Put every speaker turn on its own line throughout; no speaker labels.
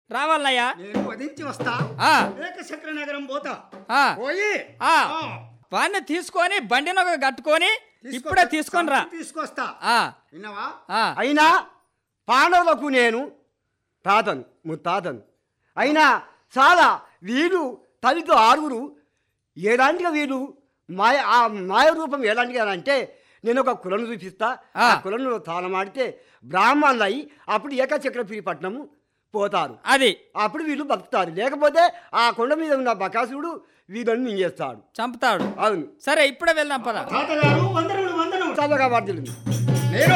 రావాలయ్యా
నేను వధించి వస్తా
ఆ,
ఏకచక్ర నగరం పోతా
ఆ,
పోయి
ఆ.
ఆ,
వాడిని తీసుకొని బండిని ఒక కట్టుకొని
తీసుకొస్తా.
ఇప్పుడే తీసుకొని రా
సంచి తీసుకొస్తా
ఆ,
విన్నావా
ఆ.
అయినా పాండవులకు నేను తాతను ముత్తాతను అయినా చాలా వీళ్ళు తల్లితో ఆరుగురు ఎలాంటిగా వీళ్ళు మాయ ఆ మాయ రూపం ఎలాంటిగా అంటే నేను ఒక కులను చూపిస్తా ఆ
ఆ.
కులను తాళమాడితే బ్రాహ్మణులు అయి అప్పుడు ఏకచక్రపురి పట్నము పోతారు
అది
అప్పుడు వీళ్ళు బతుకుతారు లేకపోతే ఆ కొండ మీద ఉన్న బకాసురుడు వీళ్ళని మింగేస్తాడు
చంపుతాడు
అవును
సరే ఇప్పుడే వెళ్దాం పద
తాతగారు వందనములు వందనములు
చదవగా వర్ధిల్లుంది
నేను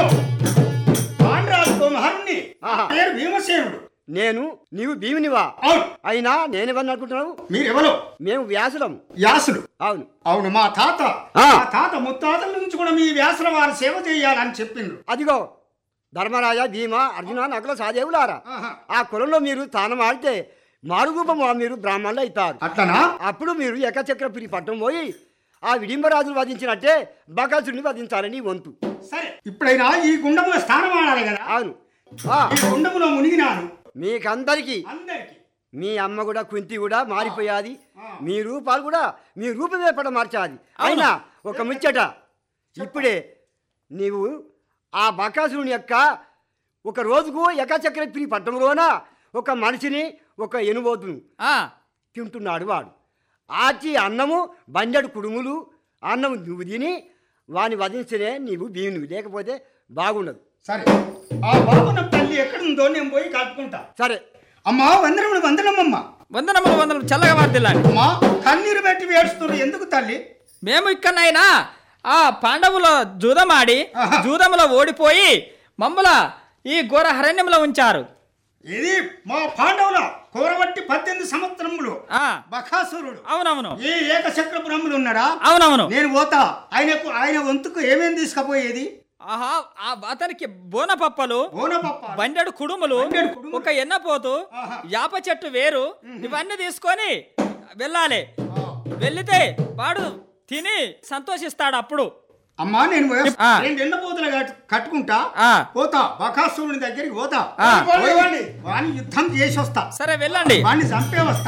పాండరాజు కుమారుణ్ణి
ఆహా.
పేరు భీమసేనుడు
నేను నీవు భీమునివా
అవును
అయినా నేనేమని అనుకుంటున్నావు
మీరెవరు
మేము వ్యాసులం
వ్యాసుడు
అవును
అవును మా తాత
ఆ.
మా తాత ముత్తాతల నుంచి కూడా మీ వ్యాసుల వారి సేవ చేయాలని చెప్పిండ్రు
అదిగో ధర్మరాజ భీమ అర్జున నకుల సాదేవులారా
ఆహా.
ఆ కులంలో మీరు తానం ఆడితే మారురూపం మీరు బ్రాహ్మణులు అవుతారు
అట్లనా
అప్పుడు మీరు ఏకచక్రపురి పట్టం పోయి ఆ విడింబరాజులు వధించినట్టే బకాసుడిని వధించాలని వంతు
సరే ఇప్పుడైనా ఈ గుండములో స్థానం ఆడాలి కదా
అవును ఆ,
ఈ గుండములో మునిగినాను
మీకందరికీ
అందరికి
మీ అమ్మ కూడా కుంతి కూడా మారిపోయాది మీ రూపాలు కూడా మీ రూపమే పడ మార్చాది అయినా ఒక ముచ్చట ఇప్పుడే నీవు ఆ బకాసురుని యొక్క ఒక రోజుకు ఏకచక్రపురి పట్టణంలోన ఒక మనిషిని ఒక ఎనుబోతును
ఆ,
తింటున్నాడు వాడు ఆచి అన్నము బంజడు కుడుములు అన్నము నువ్వు తిని వాని వధించనే నీవు భీమునివి లేకపోతే బాగుండదు
సరే ఆ బాబున తల్లి ఎక్కడుందో నేను పోయి కలుపుకుంటా
సరే
అమ్మా వందనములు వందనమ్మమ్మ
వందనములు వందనములు చల్లగా వర్దిల్లాలి
అమ్మా కన్నీరు పెట్టి వేడుస్తున్నారు ఎందుకు తల్లి
మేము ఇక్కడనైనా ఆ పాండవుల జూదమాడి
ఆహా.
జూదములో ఓడిపోయి మమ్మల ఈ ఘోర హరణ్యంలో ఉంచారు
ఇది మా పాండవుల కూరబట్టి పద్దెనిమిది సంవత్సరములు
ఆ
బకాసురుడు
అవునవును
ఈ ఏకచక్ర బ్రహ్మలు ఉన్నాడా
అవునవును
నేను పోతా ఆయనకు ఆయన వంతుకు ఏమేం తీసుకపోయేది
ఆహా ఆ అతనికి బోనపప్పలు
ఓనపప్ప
బండెడు కుడుములు
బండెడు కుడుములు.
ఒక ఎన్నపోతు
ఆహా.
యాప చెట్టు వేరు ఇవన్నీ తీసుకొని వెళ్ళాలి వెళ్లితే వాడు తిని సంతోషిస్తాడు అప్పుడు
అమ్మా నేను పోయి-
ఆ.
రెండు ఎండపోతులు కట్- కట్టుకుంటా
ఆ.
పోతా బకాసురుని దగ్గరికి పోతా
ఆ.
పోయి వాణ్ణి యుద్ధం చేసి వస్తా
సరే వెళ్ళండి
వాణ్ణి చంపే వస్తా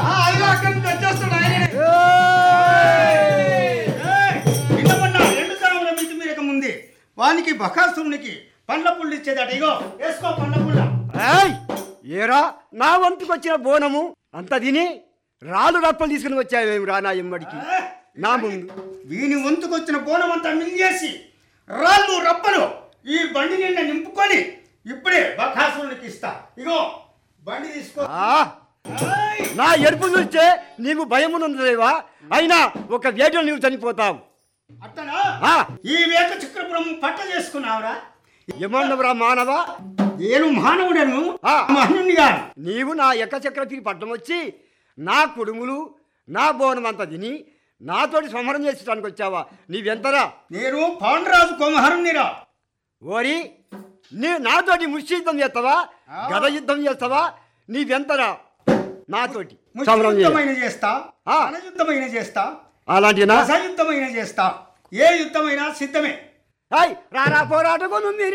ఏయ్! నిన్నమొన్న రెండు తరముల మితి మీరక ముందే వానికి బకాసురునికి పండ్ల పుల్లు ఇచ్చేదట ఇగో వేసుకో పండ్ల పుల్ల
ఏయ్ ఏరా నా వంతుకు వచ్చిన బోనము అంత తిని రాళ్ళు రప్పలు తీసుకుని వచ్చావేమి రా నా ఎమ్మడికి నా ముందు
వీని వంతుకొచ్చిన బోనం అంతా మింగేసి రాళ్ళు రప్పలు ఈ బండి నిండా నింపుకొని ఇప్పుడే బకాసురునికి ఇస్తా ఇగో బండి తీసుకో
ఆ,
ఏయ్!
నా ఎరుపు చూస్తే నీకు భయమునుందేవా అయినా ఒక వేటలో నీవు చనిపోతావు
అట్టనా
ఆ.
ఈ వేక చక్రపురం పట్ట చేసుకున్నావురా
ఏమన్నవరా మానవ
నేను మానవుడను
ఆ.
మహనుని గాను
నీవు నా ఎక్క చక్రపిరి పట్టం వచ్చి నా కుడుములు నా బోనం అంతా తిని నాతోటి సంహరం చేసడానికి వచ్చావా నీవెంతరా
నేను పాండురాజు కుమహరునిరా
ఓరి నీ నాతోటి ముష్టి యుద్ధం చేస్తావా గద యుద్ధం చేస్తావా నీవెంతరా నాతోటి సంహరం చేయ
యుద్ధమైన చేస్తా
ఆ.
యుద్ధమైన చేస్తా
అలాంటినా
యుద్ధమైన చేస్తా ఏ యుద్ధమైనా సిద్ధమే
హాయ్ రారా పోరాటకు నువ్వు మీరు